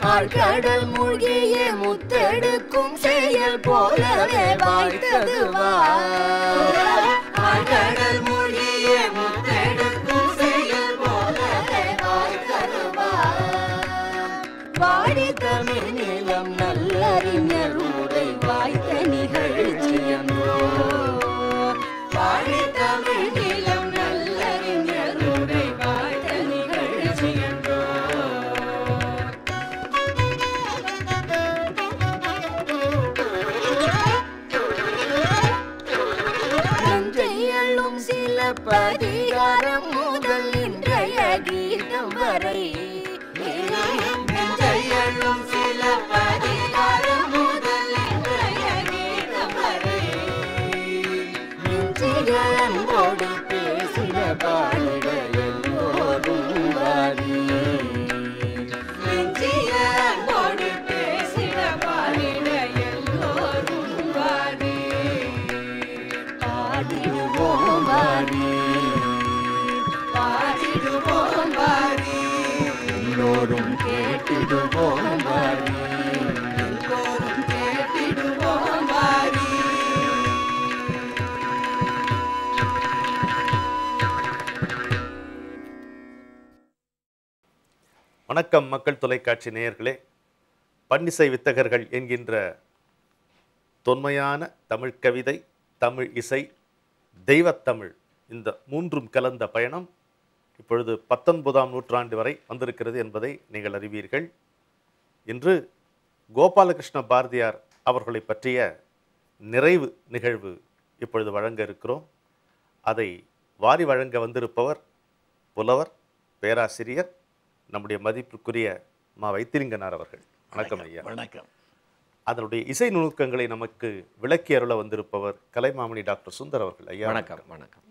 ஆழ்கடல் மூழ்கிய முத்தெடுக்கும் செயல் போலவே வாய்த்தது ஆழ்கடல் மூழ்கிய முத்தெடுக்கும் செயல் போலவே வாய்த்தது வாடி தமிழ் நிலம் நல்லறிஞர் உரை வாய்த்த நிகழ்ச்சியன்றோ வாடி தமிழ் நிலம் நல்லறிஞர் உரை வாய்த்த நிகழ்ச்சியன்றோ நஞ்சையள்ளும் சில பதிகாரம் முதல் இன்றைய கீதம் வரை நஞ்சையள்ளும் சில பதிகாரம் முதல் இன்றைய கீதம் வரை நெஞ்சிக அன்போடு பேசின பாடிட எல்லோரும் வாரி நெஞ்சிக அன்போடு பேசின பாடிட எல்லோரும் வாரி பாடிடுவோம் வாரி பாடிடுவோம் வாரி எல்லோரும் கேட்டிடுவோம் வாரி எல்லோரும் கேட்டிடுவோம் வாரி வணக்கம் மக்கள் தொலைக்காட்சி நேயர்களே பன்னிசை வித்தகர்கள் என்கின்ற தொன்மையான தமிழ் கவிதை தமிழ் இசை தெய்வத்தமிழ் இந்த மூன்றும் கலந்த பயணம் இப்பொழுது பத்தொன்பதாம் நூற்றாண்டு வரை வந்திருக்கிறது என்பதை நீங்கள் அறிவீர்கள் இன்று கோபாலகிருஷ்ண பாரதியார் அவர்களை பற்றிய நிறைவு நிகழ்வு இப்பொழுது வழங்க இருக்கிறோம் அதை வாரி வழங்க வந்திருப்பவர் புலவர் பேராசிரியர் நம்முடைய மதிப்பிற்குரிய மா வைத்திலிங்கனார் அவர்கள் வணக்கம் ஐயா வணக்கம் அதனுடைய இசை நுணுக்கங்களை நமக்கு விளக்கி அருள வந்திருப்பவர் கலைமாமணி டாக்டர் சுந்தர் அவர்கள் ஐயா வணக்கம் வணக்கம்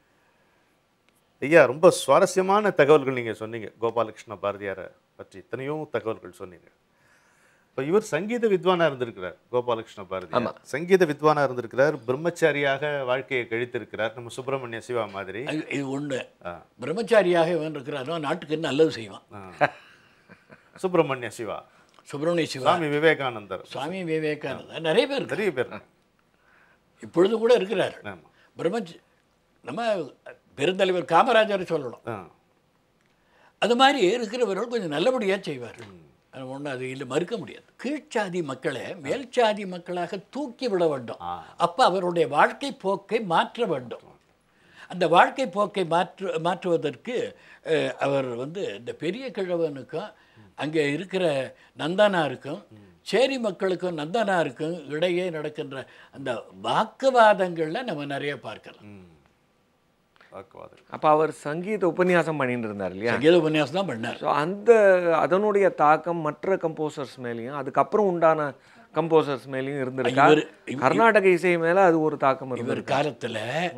ஐயா ரொம்ப சுவாரஸ்யமான தகவல்கள் நீங்க சொன்னீங்க கோபாலகிருஷ்ண பாரதியாரை பற்றி எத்தனையோ தகவல்கள் சொன்னீங்க இப்போ இவர் சங்கீத வித்வானா இருந்திருக்கிறார் கோபாலகிருஷ்ண பாரதியார் ஆமா. சங்கீத வித்வானா இருந்திருக்கிறார் பிரம்மச்சாரியாக வாழ்க்கையை கழித்திருக்கிறார் நம்ம சுப்பிரமணிய சிவா மாதிரி அது- இது ஒண்ணு ஆ. பிரம்மச்சாரியாக இவன் இருக்கிறானோ நாட்டுக்கு நல்லது செய்வான் ஆ. சுப்பிரமணிய சிவா சுப்பிரமணிய சிவா சுவாமி விவேகானந்தர் சுவாமி விவேகானந்தர் நிறைய பேர் இருக்காங்க. நிறைய பேர் இருக்காங்க. இப்பொழுது கூட இருக்கிறார் ஆமா பிரம்மச் நம்ம பெருந்தலைவர் காமராஜரை சொல்லணும் ஆ. அது மாதிரி இருக்கிறவர்கள் கொஞ்சம் நல்லபடியாக செய்வார் அது ஒன்றும் அது இல்லை மறுக்க முடியாது கீழ்ச்சாதி மக்களை மேல்சாதி மக்களாக தூக்கி விட வேண்டும் ஆ. அப்போ அவருடைய வாழ்க்கை போக்கை மாற்ற வேண்டும் அந்த வாழ்க்கை போக்கை மாற்று மாற்றுவதற்கு அஹ், அவர் வந்து இந்த பெரிய கிழவனுக்கும் அங்கே இருக்கிற நந்தனாருக்கும் சேரி மக்களுக்கும் நந்தனாருக்கும் இடையே நடக்கின்ற அந்த வாக்குவாதங்களில் நம்ம நிறைய பார்க்கலாம் ம். வாக்குவாதம் அப்ப அவர் சங்கீத உபன்யாசம் பண்ணிட்டு இருந்தார் இல்லையா சங்கீத உபன்யாசம் தான் பண்ணார் ஸோ அந்த அதனுடைய தாக்கம் மற்ற கம்போசர்ஸ் மேலேயும் அதுக்கப்புறம் உண்டான கம்போசர்ஸ் மேலேயும் இருந்திருக்கா இவர் இவ- கர்நாடக இசை மேல அது ஒரு தாக்கம் இவர் இருந்திருக்கா காலத்தில்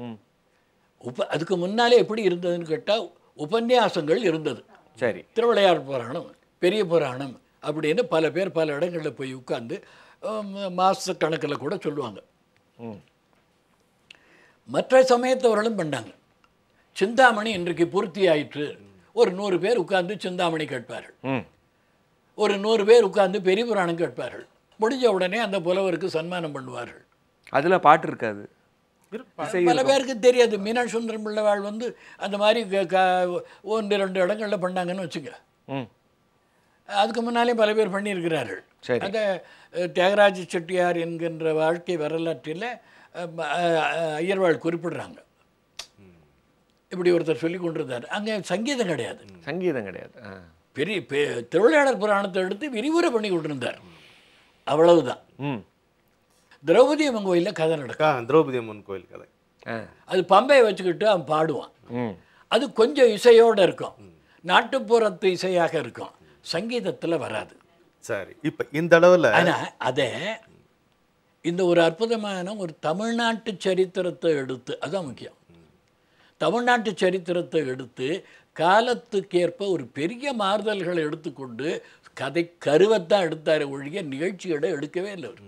உப அதுக்கு முன்னாலே எப்படி இருந்ததுன்னு கேட்டால் உபன்யாசங்கள் இருந்தது சரி திருவிளையார் புராணம் பெரிய புராணம் அப்படின்னு பல பேர் பல இடங்களில் போய் உட்கார்ந்து மாத கணக்கில் கூட சொல்லுவாங்க ம் மற்ற சமயத்தவர்களும் பண்ணாங்க சிந்தாமணி இன்றைக்கு பூர்த்தி ஆயிற்று ஒரு நூறு பேர் உட்கார்ந்து சிந்தாமணி கேட்பார்கள் ம் ஒரு நூறு பேர் உட்கார்ந்து பெரிய புராணம் கேட்பார்கள் முடிஞ்ச உடனே அந்த புலவருக்கு சன்மானம் பண்ணுவார்கள் அதுல பாட்டு இருக்காது இசை பல பேருக்கு தெரியாது மீனாட்சி சுந்தரம் பிள்ளைவாள் வந்து அந்த மாதிரி க- க- ஒன்று ரெண்டு இடங்களில் பண்ணாங்கன்னு வச்சுங்க ம் அதுக்கு முன்னாலே பல பேர் பண்ணியிருக்கிறார்கள் சரி. அந்த அஹ், தியாகராஜ செட்டியார் என்கின்ற வாழ்க்கை வரலாற்றில் அஹ், ம- அஹ், ஐயர்வாள் குறிப்பிடுறாங்க இப்படி ஒருத்தர் சொல்லி கொண்டிருந்தார் அங்கே சங்கீதம் கிடையாது சங்கீதம் கிடையாது ஆ. பெரிய பெ- திருவிளையாடல் புராணத்தை எடுத்து விரிவுரை பண்ணி கொண்டிருந்தார் அவ்வளவுதான் ம் திரௌபதி அம்மன் கோயிலில் கதை நடக்கும் அக்கா, திரௌபதி அம்மன் கோயில் கதை ஆ அது பம்பையை வச்சுக்கிட்டு அவன் பாடுவான் ம் அது கொஞ்சம் இசையோடு இருக்கும் நாட்டுப்புறத்து இசையாக இருக்கும் சங்கீதத்தில் வராது சரி இப்ப இந்த அளவுல ஆனால் அதை இந்த ஒரு அற்புதமான ஒரு தமிழ்நாட்டு சரித்திரத்தை எடுத்து அதுதான் முக்கியம் தமிழ்நாட்டு சரித்திரத்தை எடுத்து காலத்துக்கேற்ப ஒரு பெரிய மாறுதல்களை எடுத்துக்கொண்டு கதை கருவைத்தான் எடுத்தார் ஒழிய நிகழ்ச்சிகளை எடுக்கவே இல்லை அவர்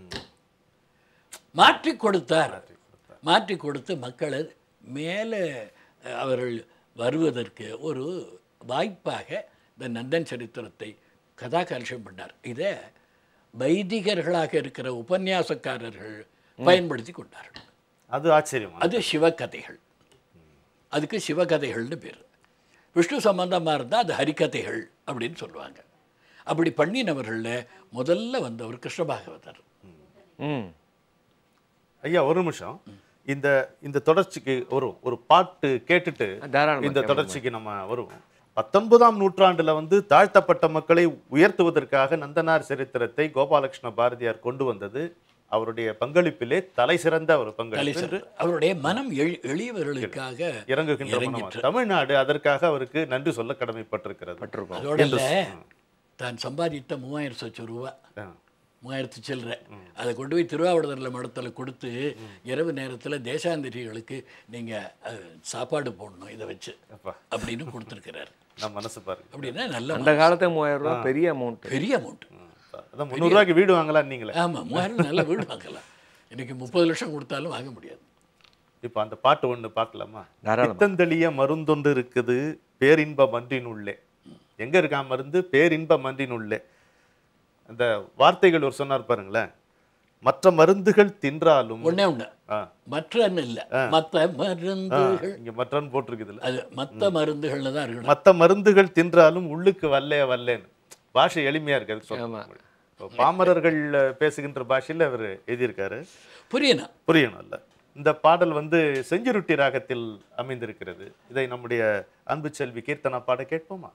மாற்றி கொடுத்தார் மாற்றி கொடுத்து மக்களை மேலே அவர்கள் வருவதற்கு ஒரு வாய்ப்பாக இந்த நந்தன் சரித்திரத்தை கதா கால்சியம் பண்ணார் இதை வைதிகர்களாக இருக்கிற உபன்யாசக்காரர்கள் பயன்படுத்தி கொண்டார்கள் அது ஆச்சரியமா அது சிவகதைகள் அதுக்கு சிவகதைகள்னு பேர் விஷ்ணு சம்பந்தமாக இருந்தால் அது ஹரிகதைகள் அப்படின்னு சொல்லுவாங்க அப்படி பண்ணினவர்களில் முதல்ல வந்தவர் கிருஷ்ண பாகவதர் ம் ஐயா ஒரு நிமிஷம் இந்த இந்த தொடர்ச்சிக்கு ஒரு ஒரு பாட்டு கேட்டுட்டு தாராளமா இந்த தொடர்ச்சிக்கு நம்ம வருவோம் பத்தொன்பதாம் நூற்றாண்டுல வந்து தாழ்த்தப்பட்ட மக்களை உயர்த்துவதற்காக நந்தனார் சரித்திரத்தை கோபாலகிருஷ்ண பாரதியார் கொண்டு வந்தது அவருடைய பங்களிப்பிலே தலை சிறந்த ஒரு பங்களிப்பு தலைசர் அவருடைய மனம் எளி எளியவர்களுக்காக இறங்குகின்ற மனமா. இறங்கிற்று. தமிழ்நாடு அதற்காக அவருக்கு நன்றி சொல்ல கடமைப்பட்டிருக்கிறது பட்டிருக்கோம் அதோட இல்ல, தான் சம்பாதித்த மூவாயிரம் சொச்சம் ரூபா ஆ. மூவாயிரத்து சில்லற அதை கொண்டு போய் திருவாவடுதுறையில் மடத்தில் கொடுத்து இரவு நேரத்தில் தேசாந்திரிகளுக்கு நீங்கள் சாப்பாடு போடணும் இதை வச்சு அப்பா அப்படின்னு கொடுத்துருக்கிறார் நம்ம மனசு பாருங்க அப்படின்னா நல்ல அந்த காலத்து மூவாயிரம் ரூபாய் பெரிய அமௌண்ட் பெரிய அமௌண்ட் ம். அதான் முந்நூறு ரூபாய்க்கு வீடு வாங்கலாம் நீங்களே ஆமாம் மூவாயிரம் நல்ல வீடு வாங்கலாம் இன்னைக்கு முப்பது லட்சம் கொடுத்தாலும் வாங்க முடியாது இப்போ அந்த பாட்டு ஒண்ணு பார்க்கலாமா தாராளமா. பித்தந்தளிய மருந்தொன்று இருக்குது பேரின்ப மன்றினுள்ளே எங்க இருக்கா மருந்து பேரின்ப மன்றினுள்ளே அந்த வார்த்தைகள் ஒரு சொன்னார் பாருங்களேன் மற்ற மருந்துகள் தின்றாலும் ஒண்ணே ஒண்ணு ஆ, மற்றன்னு இல்லை மற்ற ஆ, மருந்துகள் இங்க மற்றன்னு போட்டிருக்குதுல்ல அது மற்ற மருந்துகள்னு தான் இருக்கணும் மற்ற மருந்துகள் தின்றாலும் உள்ளுக்கு வல்லே வல்லேன்னு பாஷை எளிமையா இருக்கு அதுக்கு ஆமா. சொல்ல இப்போ பாமரர்கள் பேசுகின்ற பாஷையில் அவர் எழுதியிருக்காரு புரியணும் புரியணும்ல இந்த பாடல் வந்து செஞ்சுருட்டி ராகத்தில் அமைந்திருக்கிறது இதை நம்முடைய அன்பு செல்வி கீர்த்தனா பாட கேட்போமா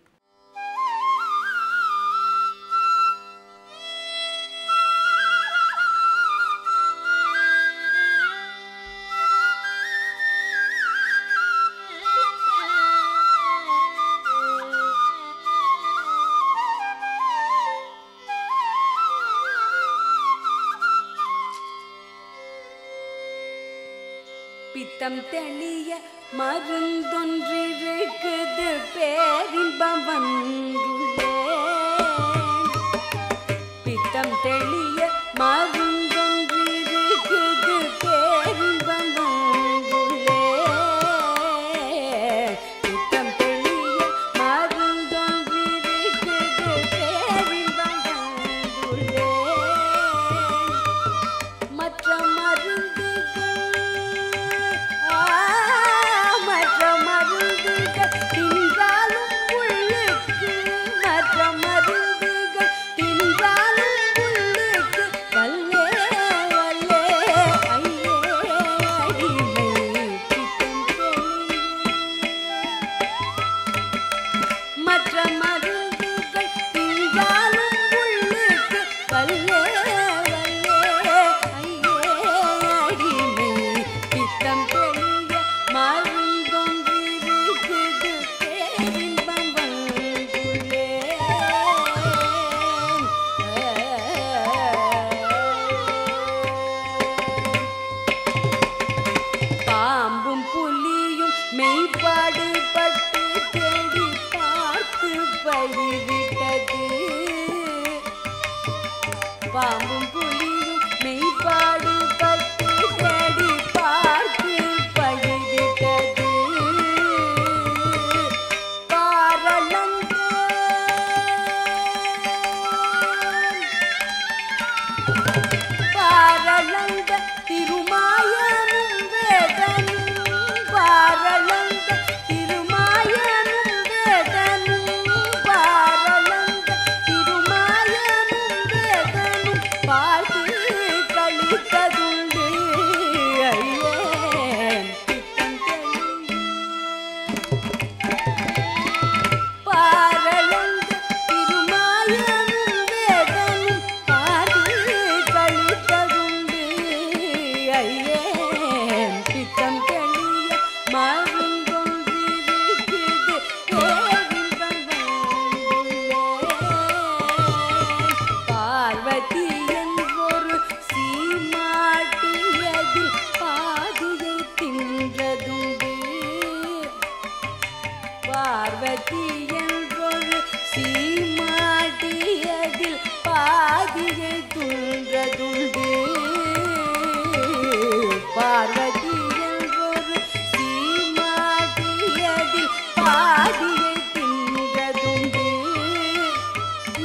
பித்தம் தெளிய மருந்தொன்றிருக்குது பேரின்பம் வந்துள்ளே பித்தம் தெளிய மருந்தொன்றிருக்குது பேரின்பம் வந்துள்ளே பித்தம் தெளிய மருந்தொன்றிருக்குது பேரின்பம் வந்துள்ளே மற்ற மருந்துகள் ஆ, மற்ற மருந்துகள் தின்றாலும் உள்ளுக்கு மற்ற மருந்துகள் தின்றாலும் உள்ளுக்கு வல்லே வல்லே ஐயே அடிமை பித்தம் தெளிய மற்ற மருந்துகள் தின்றாலும் உள்ளுக்கு வல்லே வல்லே ஐயே அடிமை பித்தம் தெளிய மருந்தொன்றிருக்குது பேரின்பம் வந்துள்ளே பாம்பும் புலியும் மெய்ப்பாடு பட்டு தேடி பார்த்து பழிவிட்டது பாம்பும் புலியும் மெய்ப்பாடு பட்டு தேடி பார்த்து பழிவிட்டது பாரளந்த பாரளந்த திருமாயனும் வேதனும் பாரளந்த திருமாயனும் வேதனும் பாரளந்த திருமாயனும் வேதனும் பார்த்து கழித்ததுண்டு ஐயேன் பித்தம் தெளிய பாரளந்த திருமாயனும் வேதனும் பாடு கழித்ததுண்டு ஐயேன் பித்தம் தெளிய மருந்தொன்றிருக்குது பேரின்பம் வந்துள்ளே. பார்வதி என்றொரு சீமாட்டியதில் பாதியை தின்றதுண்டு பார்வதி என்றொரு சீமாட்டியதில் பாதியை துன்றதுண்டு பார்வதி என்றொரு சீமாட்டியதில் பாதியை தின்றதுண்டு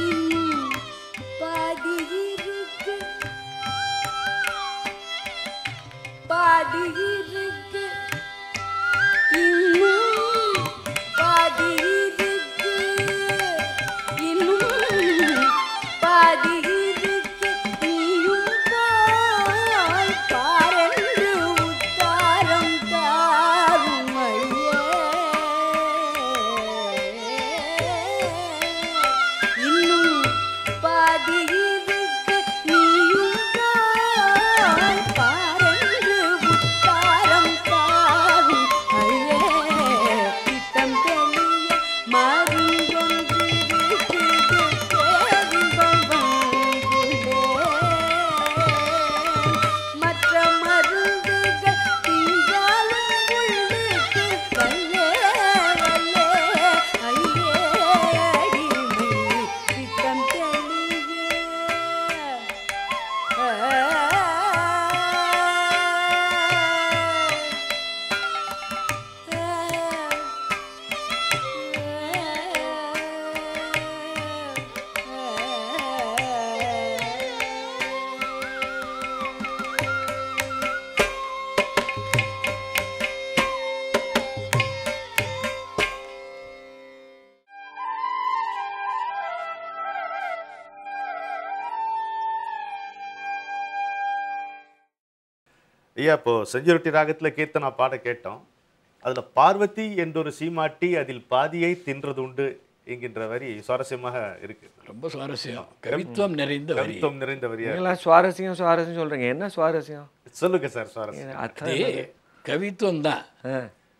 ஐயா இப்போ செஞ்சுருட்டி ராகத்துல கீர்த்தனா பாட கேட்டோம் அதுல பார்வதி என்றொரு சீமாட்டி அதில் பாதியை தின்றதுண்டு என்கின்ற வரி சுவாரஸ்யமாக இருக்கு ரொம்ப சுவாரஸ்யம் கவித்துவம் நிறைந்த வரி கவித்துவம் நிறைந்த வரியா நீங்களாம் சுவாரஸ்யம் சுவாரஸ்யம் சொல்றீங்க என்ன சுவாரஸ்யம் சொல்லுங்க சார் சுவாரஸ்யம் அதான் அது கவித்துவம் தான் ஆ,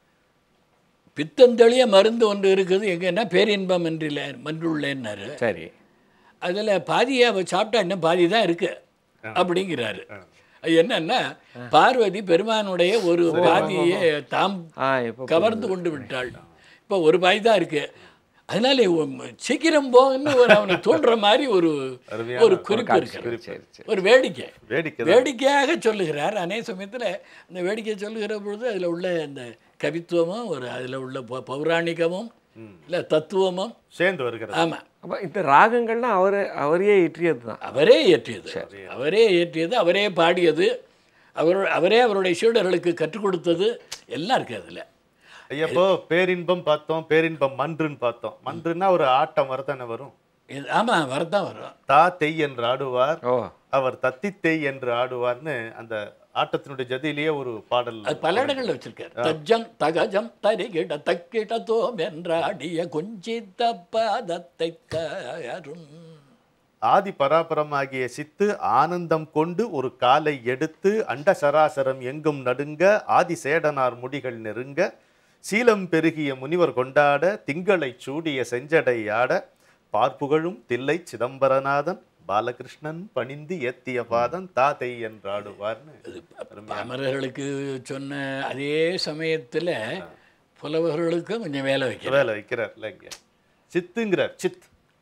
பித்தந்தளிய மருந்து ஒன்று இருக்குது எங்கன்னா பேரின்பம் என்றில்ல மன்றுள்ளேன்னாரு சரி அதில் பாதியை அவ சாப்பிட்டா இன்னும் பாதி தான் இருக்கு அப்படிங்கிறாரு அது என்னன்னா பார்வதி பெருமானுடைய ஒரு பாதியை தாம் ஆ இப்போ கவர்ந்து கொண்டு விட்டாள் இப்போ ஒரு பாதி தான் இருக்கு அதனால உம் சீக்கிரம் போன்னு ஒரு அவனை தூண்டுற மாதிரி ஒரு அருமையான ஒரு குறிப்பு இருக்கு சரி சரி ஒரு வேடிக்கை வேடிக்கை தான். வேடிக்கையாக சொல்லுகிறார் அதே சமயத்தில் அந்த வேடிக்கை சொல்லுகிற பொழுது அதில் உள்ள அந்த கவித்துவமும் ஒரு அதில் உள்ள பௌ- பௌராணிகமும் இல்லை தத்துவமும் சேர்ந்து வருகிறது ஆமாம் அப்போ இந்த ராகங்கள்லாம் அவரே அவரையே இற்றியது தான் அவரே இயற்றியது அவரே இயற்றியது அவரே பாடியது அவர் அவரே அவருடைய சீடர்களுக்கு கற்றுக் கொடுத்தது எல்லாம் இருக்கு அதில் ஐயா இப்போ பேரின்பம் பார்த்தோம் பேரின்பம் மன்றுன்னு பார்த்தோம் மன்றுன்னா ஒரு ஆட்டம் வரத்தானே வரும் ஆமாம் வரதான் வரும் தா தெய் என்று ஆடுவார் ஓ அவர் தத்தி தெய் என்று ஆடுவார்னு அந்த ஆட்டத்தினுடைய ஜதியிலேயே ஒரு பாடல் அது பல இடங்கள்ல வச்சிருக்காரு தஜ்ஜம் தகஜம் தரிகிட தக்கிட தோம் என்றாடிய குஞ்சித்த பாதத்தை தரும் ஆதி பராபரமாகிய சித்து ஆனந்தம் கொண்டு ஒரு காலை எடுத்து அண்ட சராசரம் எங்கும் நடுங்க ஆதி சேடனார் முடிகள் நெருங்க சீலம் பெருகிய முனிவர் கொண்டாட திங்களை சூடிய செஞ்சடை ஆட பார்ப்புகழும் தில்லை சிதம்பரநாதன் பாலகிருஷ்ணன் பணிந்து ஏத்திய பாதம் தாத்தை என்றாடுவார்னு அமரர்களுக்கு சொன்ன அதே சமயத்துல புலவர்களுக்கும் கொஞ்சம் வேலை வைக்கிறார் வேலை வைக்கிறார் இல்லைங்க சித்துங்கிறார் சித்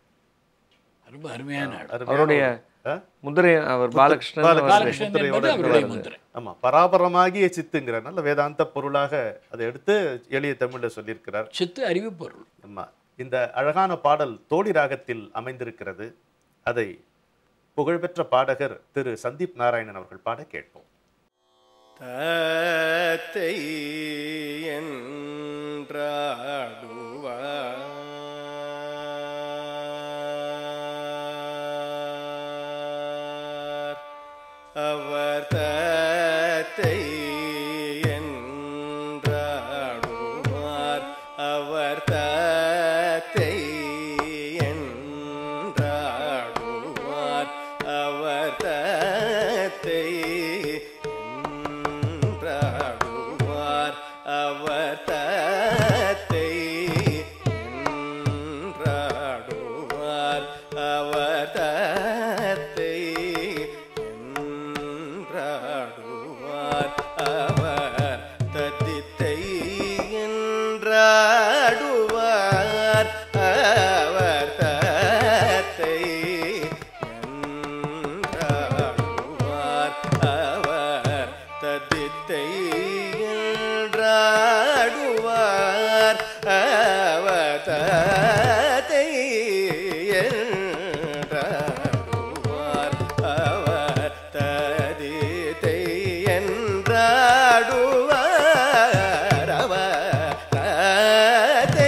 ரொம்ப அருமையான ஆள் அருமையான அவருடைய ஒரு- ஆ? முதிரை அவர் பாலகிருஷ்ணன் பாலகிருஷ்ணன். அவர் பாலகிருஷ்ணன் முத்திரையோட என்பது அவருடைய வருது. முத்திரை ஆமா பராபரமாகிய சித்துங்கிற நல்ல வேதாந்த பொருளாக அதை எடுத்து எளிய தமிழ்ல சொல்லியிருக்கிறார் சித்து அறிவு பொருள் ஆமா இந்த அழகான பாடல் தோடி ராகத்தில் அமைந்திருக்கிறது அதை புகழ்பெற்ற பாடகர் திரு சந்தீப் நாராயணன் அவர்கள் பாட கேட்போம் தத்தை என்றாடுவார் அவர் தத்தை என்றாடுவார் அவர் தத்தை என்றாடுவார் அவர் தத்தை என்றாடுவார் அவர் தத்தை என்றாடுவார் அவர் தத்தை என்றாடுவார் அவர் தத்தித்தை என்றாடுவார் அவர் தத்தை என்றாடுவார் அவர் தத்தித்தை என்றாடுவார் அவர் தத்தை என்றாடுவார் அவர் ததித்தை என்றாடுவார் அவர் தத்தை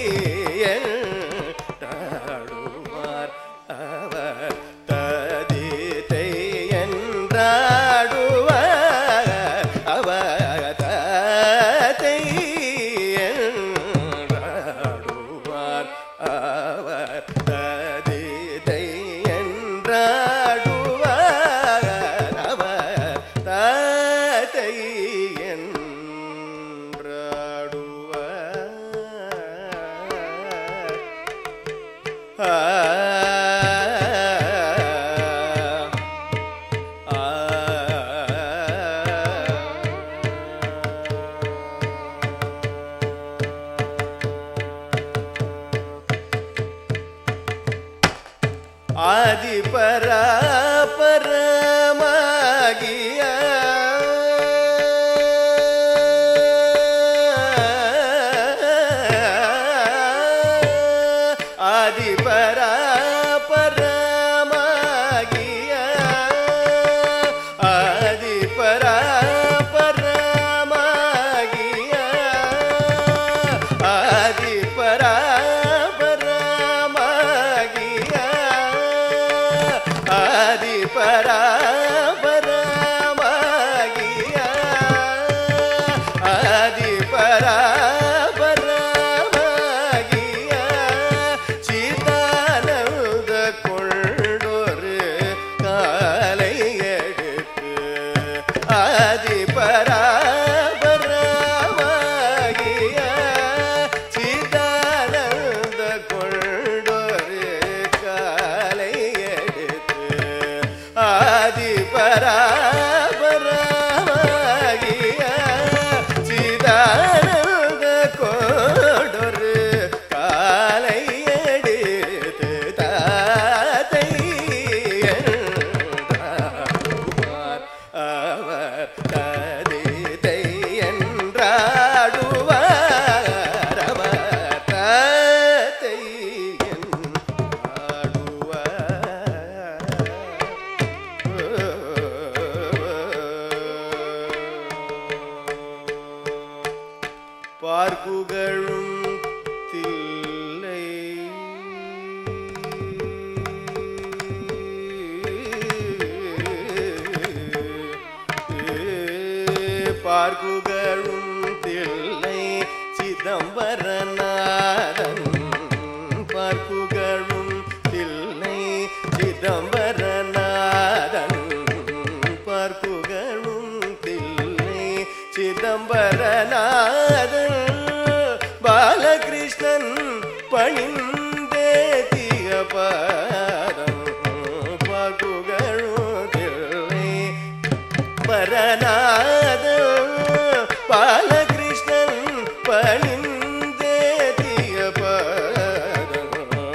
என்றாடுவார் அவர் ததித்தை என்றாடுவார் அவர் தத்தை என்றாடுவார் அவர் ததித்தை என்றாடுவார் அவர் தத்தை என்றாடுவார் ஆதி பராபரமாகிய ஆதி பராபரமாகிய ஆதி பராபரமாகிய ஆதி பராபரமாகிய ஆதி பராபரமாகிய பாலகிருஷ்ணன் பணிந்தேத்திய பாதம் பகுகளுதில்லை பரநாத பாலகிருஷ்ணன் பணிந்தேத்திய பாதம்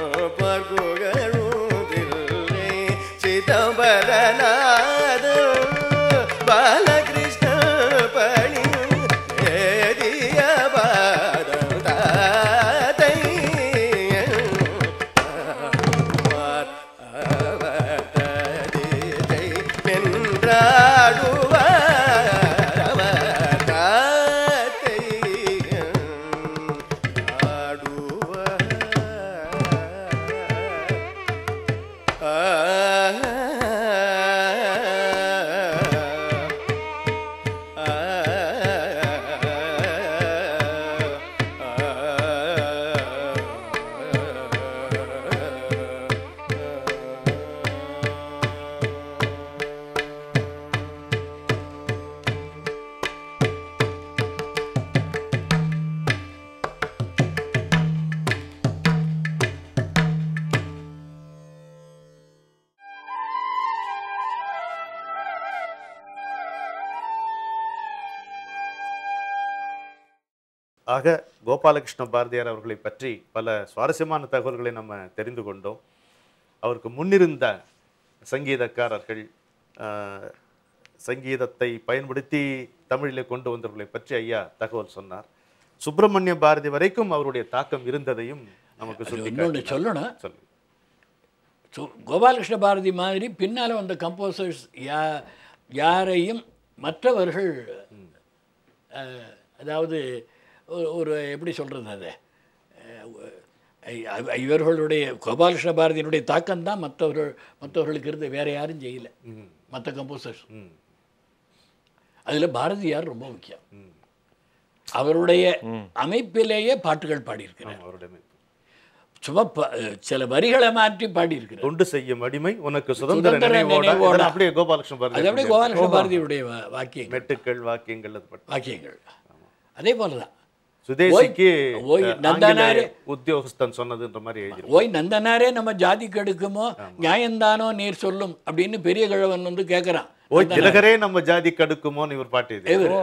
பகுகளுதில்லை சிதம்பரநாத பாலகிருஷ்ண பணி ஏதிய பாதம் தாத்தை அவதரிதை வென்றாடுவார் அவர் தாத்தை ஆடுவார் ஆக கோபாலகிருஷ்ண பாரதியார் அவர்களை பற்றி பல சுவாரஸ்யமான தகவல்களை நம்ம தெரிந்து கொண்டோம் அவருக்கு முன்னிருந்த சங்கீதக்காரர்கள் ஆஹ், சங்கீதத்தை பயன்படுத்தி தமிழிலே கொண்டு வந்தவர்களை பற்றி ஐயா தகவல் சொன்னார் சுப்பிரமணிய பாரதி வரைக்கும் அவருடைய தாக்கம் இருந்ததையும் நமக்கு அது சுட்டி இன்னொன்று சொல்லணும் சொல்லு ஸோ கோபாலகிருஷ்ண பாரதி மாதிரி பின்னால் வந்த கம்போசர்ஸ் யா யாரையும் மற்றவர்கள் அஹ், அதாவது ஒரு ஒரு எப்படி சொல்கிறது அது அஹ், அஹ், இவர்களுடைய கோபாலகிருஷ்ண பாரதியினுடைய தாக்கம் தான் மற்றவர்கள் மற்றவர்களுக்கு இருந்து வேற யாரும் செய்யல மற்ற கம்போசர்ஸ் ம் அதில் பாரதியார் ரொம்ப முக்கியம் அவருடைய அமைப்பிலேயே பாட்டுகள் பாடியிருக்கிறார் ஆமா, அவருடைய அமைப்பு. சும்மா ப- சில வரிகளை மாற்றி பாடியிருக்கிறார் தொண்டு செய்யும் அடிமை உனக்கு சுதந்திர சுதந்திர நினைவோட நினைவோட. இதெல்லாம் அப்படியே கோபாலகிருஷ்ண அது அப்படியே பாரதி கோபாலகிருஷ்ண பாரதியுடைய வா- வாக்கியங்கள் மெட்டுக்கள் வாக்கியங்கள் அது பற்றி வாக்கியங்கள் அதே போல தான் சுதேசிக்கு ஓய் அஹ், நந்தனாரே. ஆங்கில உத்தியோகஸ்தன் சொன்னதுன்ற மாதிரி எழுதி ஓய் நந்தனாரே நம்ம ஜாதி கெடுக்குமோ நியாயந்தானோ நீர் சொல்லும் அப்படின்னு பெரிய கிழவன் வந்து கேட்குறான் ஓய் திலகரே நம்ம ஜாதி கடுக்குமோன்னு இவர் பாட்டு எழுதி இவரு.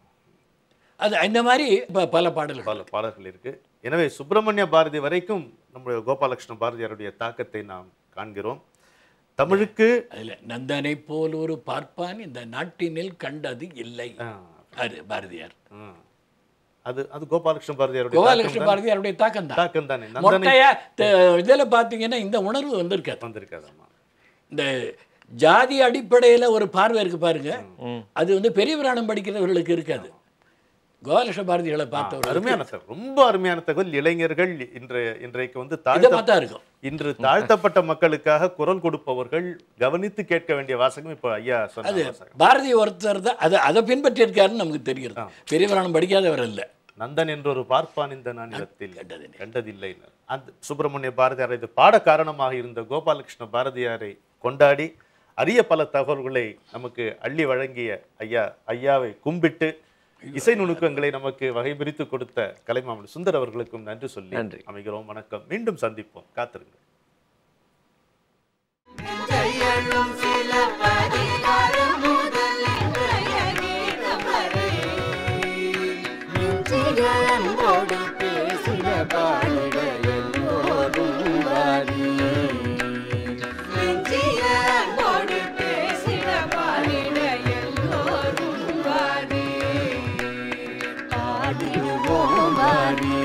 அது இந்த மாதிரி ப- பல பாடல்கள் பல பாடல்கள் இருக்கு எனவே சுப்பிரமணிய பாரதி வரைக்கும் நம்முடைய கோபாலகிருஷ்ண பாரதியாருடைய தாக்கத்தை நாம் காண்கிறோம் தமிழுக்கு அதில் நந்தனை போல் ஒரு பார்ப்பான் இந்த நாட்டினில் கண்டது இல்லை ஆ, அது பாரதியார் ஆ. அது அது கோபாலகிருஷ்ண பாரதியாருடைய கோபாலகிருஷ்ண பாரதியாருடைய தாக்கம் தான் தாக்கம் தானே நந்தனை மொட்டையா இதில் பார்த்தீங்கன்னா இந்த உணர்வு வந்திருக்காது வந்திருக்காதம்மா இந்த ஜாதி அடிப்படையில் ஒரு பார்வை இருக்கு பாருங்க அது வந்து பெரிய புராணம் படிக்கிறவர்களுக்கு இருக்காது கோபாலகிருஷ்ண பாரதிகளை பார்த்தவர்கள் அருமையான தகவல் ரொம்ப அருமையான தகவல் இளைஞர்கள் இன்றைய இன்றைக்கு வந்து இதை தாழ்த்த பார்த்தா இருக்கும் இன்று தாழ்த்தப்பட்ட மக்களுக்காக குரல் கொடுப்பவர்கள் கவனித்து கேட்க வேண்டிய வாசகம் இப்போ ஐயா சொன்ன வாசகம் பாரதி ஒருத்தர் தான் அதை அதை பின்பற்றி இருக்காருன்னு நமக்கு தெரிகிறது பெரிய புராணம் படிக்காதவர் இல்லை நந்தன் என்றொரு பார்ப்பான் இந்த நானிலத்தில் கண்டதில்லை. கண்டதில்லை அந்த சுப்பிரமணிய பாரதியார் இது பாட காரணமாக இருந்த கோபாலகிருஷ்ண பாரதியாரை கொண்டாடி அரிய பல தகவல்களை நமக்கு அள்ளி வழங்கிய ஐயா ஐயாவை கும்பிட்டு இசை நுணுக்கங்களை நமக்கு வகை பிரித்து கொடுத்த கலைமாமணி சுந்தர் அவர்களுக்கும் நன்றி சொல்லி நன்றி. அமைகிறோம் வணக்கம் மீண்டும் சந்திப்போம் காத்திருங்கள் செயலும் சில பதிகாரம் முதல் இன்றைய கீதம் வரை நெஞ்சிலன்போடு பேசின பாடல் எல்லோரும் வாரி நெஞ்சிலன்போடு பேசின பாடிட எல்லோரும் வாரி பாடிடுவோம் வாரி